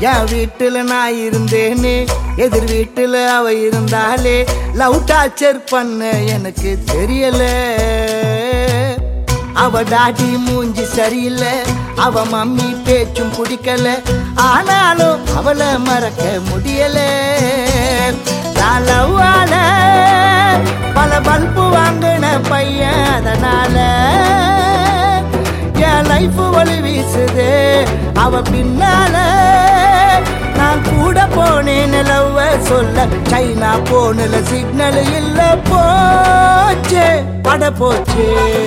என் வீட்டுல நான் இருந்தேனே எதிர் வீட்டுல அவ இருந்தாலே லவ் டார்ச்சர் பண்ண எனக்கு தெரியல அவ டாடி மூஞ்சி சரியில்லை அவ மம்மி பேச்சும் பிடிக்கல ஆனாலும் அவளை மறக்க முடியல நான் லவ்வால பல பல்பு வாங்கின பையன் அதனால என் லைஃப் வழி வீசுது அவ பின்னால நான் கூட போனேன் லவ் சொல்ல சைனா போனல சிக்னல் இல்ல போச்சே பட போச்சே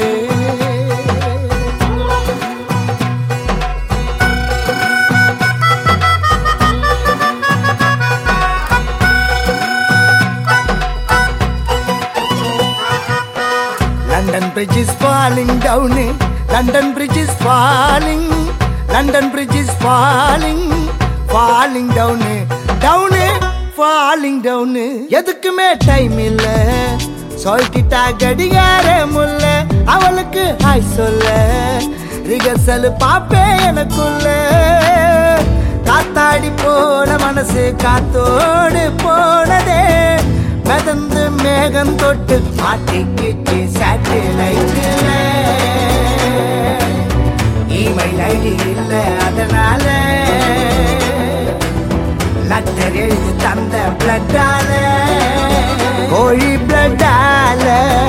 London Bridge is falling down. London Bridge is falling. London Bridge is falling. Falling down. Down. Falling down. எதுக்குமே டைம் இல்ல சொல்லிட்டா கடிகார முல்ல அவளுக்கு ஹாய் சொல்ல ரிகர்சல் பாப்பே எனக்குள்ள காத்தாடி போன மனசு காத்தோடு போனதே மிதந்து மேகம் தொட்டு மாட்டிக்கிச்சு சேட்டலைட்ல இமெயில் ஐடி இல்ல அதனால லட்டர் எழுதி தந்த பிளட்டால கோழி பிளட்டால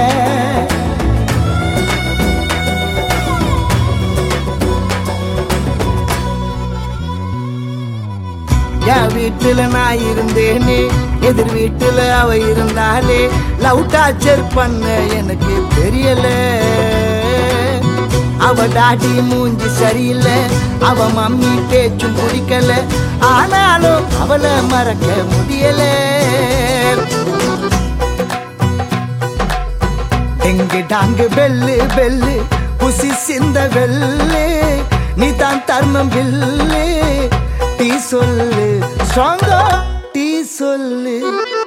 என் வீட்டுல நான் இருந்தேனே எதிர் வீட்டுல அவ இருந்தாலே லவ் டார்ச்சர் பண்ண எனக்கு தெரியல அவ டாடி மூஞ்சி சரியில்லை அவ மம்மி பேச்சும் பிடிக்கல ஆனாலும் அவளை மறக்க முடியல எங்கு டாங்கு பெல்லு பெல்லு புசி சிந்த வெள்ளு நீ தான் தர்மம் பில்லு டீ சொல்லு ஸ்ட்ராங்கா டீ சொல்லு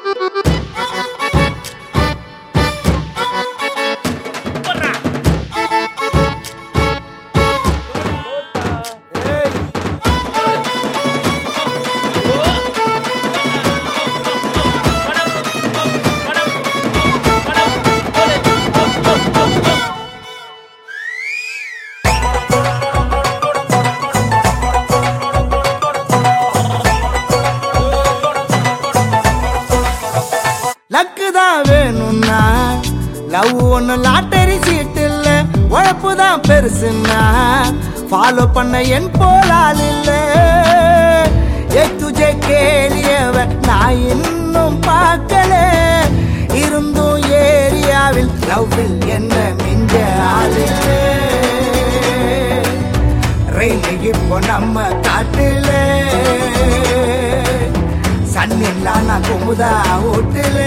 லக்கு தான் வேணும்னா லவ் ஒண்ணு லாட்டரி சீட் இல்ல உழப்பு தான் பெருசுன்னா ஃபாலோ பண்ண என் போலால் இல்ல ஏ துஜே கேளியவ நான் இன்னும் பார்க்கல இருந்தும் ஏரியாவில் லவ்வில் என்ன மிஞ்ச ஆளு ரயில் இப்போ நம்ம காட்டுல சன்னில்லா நான் Kumudha ஓட்டுல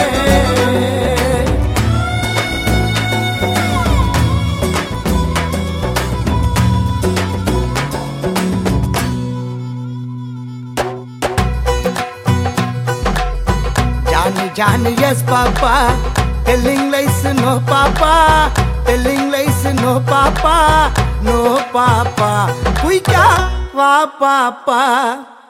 Johnny, Johnny, yes, Papa. Telling lies, no, Papa. Telling lies, no, Papa. No, Papa. Quick, va, Papa.